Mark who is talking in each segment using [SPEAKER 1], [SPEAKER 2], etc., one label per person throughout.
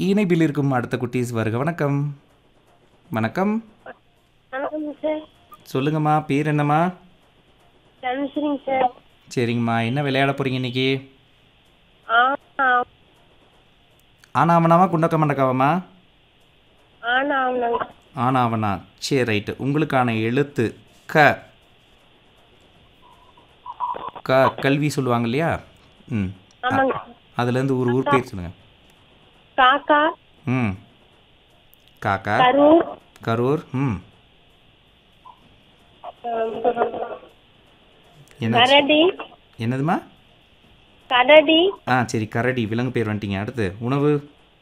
[SPEAKER 1] இணைப்பில் இருக்கும் அடுத்த குட்டீஸ் வருக வணக்கம் வணக்கம்
[SPEAKER 2] வணக்கம் சார்
[SPEAKER 1] சொல்லுங்கம்மா பேர் என்னம்மா
[SPEAKER 2] தனுஸ்ரீங்க சார்
[SPEAKER 1] சரிங்கம்மா என்ன விளையாட போகிறீங்க இன்னைக்கு
[SPEAKER 2] ஆ
[SPEAKER 1] ஆனாவனாவா குண்டக்க மண்டக்காவாம்மா
[SPEAKER 2] ஆனா ஆமாங்க
[SPEAKER 1] ஆனாவனா சரி ரைட்டு உங்களுக்கான எழுத்து க க கல்வி சொல்லுவாங்க இல்லையா ம்
[SPEAKER 2] ஆமாங்க
[SPEAKER 1] அதுலேருந்து ஒரு ஊர் பேர் சொல்லுங்கள்
[SPEAKER 2] காக்கா
[SPEAKER 1] ம் காக்கா
[SPEAKER 2] கரூர்
[SPEAKER 1] கரூர் ம் என்ன
[SPEAKER 2] கரடி
[SPEAKER 1] என்னதுமா
[SPEAKER 2] கடடி
[SPEAKER 1] ஆ சரி கரடி விலங்கு பேர் வந்துட்டீங்க அடுத்து உணவு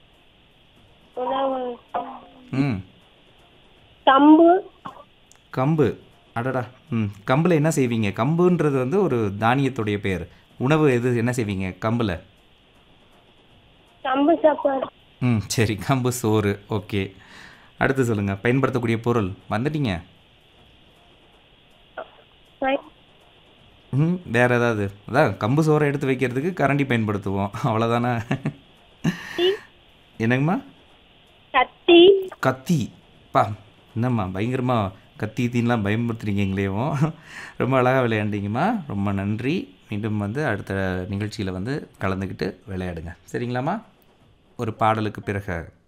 [SPEAKER 2] உணவு
[SPEAKER 1] ம்
[SPEAKER 2] கம்பு
[SPEAKER 1] கம்பு அடடா ம் கம்பில் என்ன செய்வீங்க கம்புன்றது வந்து ஒரு தானியத்துடைய பேர் உணவு எது என்ன செய்வீங்க கம்பில்
[SPEAKER 2] கம்பு சாப்பாடு
[SPEAKER 1] ம் சரி கம்பு சோறு ஓகே அடுத்து சொல்லுங்கள் பயன்படுத்தக்கூடிய பொருள் வந்துட்டீங்க
[SPEAKER 2] வை-
[SPEAKER 1] ம் வேறு ஏதாவது அதான் கம்பு சோறை எடுத்து வைக்கிறதுக்கு கரண்டி பயன்படுத்துவோம் அவ்வளோதானே என்னங்கம்மா
[SPEAKER 2] கத்தி
[SPEAKER 1] கத்தி பா என்னம்மா பயங்கரமாக கத்தி தீன்லாம் பயன்படுத்துறீங்களேவும் ரொம்ப அழகாக விளையாண்டீங்கம்மா ரொம்ப நன்றி மீண்டும் வந்து அடுத்த நிகழ்ச்சியில் வந்து கலந்துக்கிட்டு விளையாடுங்க சரிங்களாம்மா ஒரு பாடலுக்கு பிறகு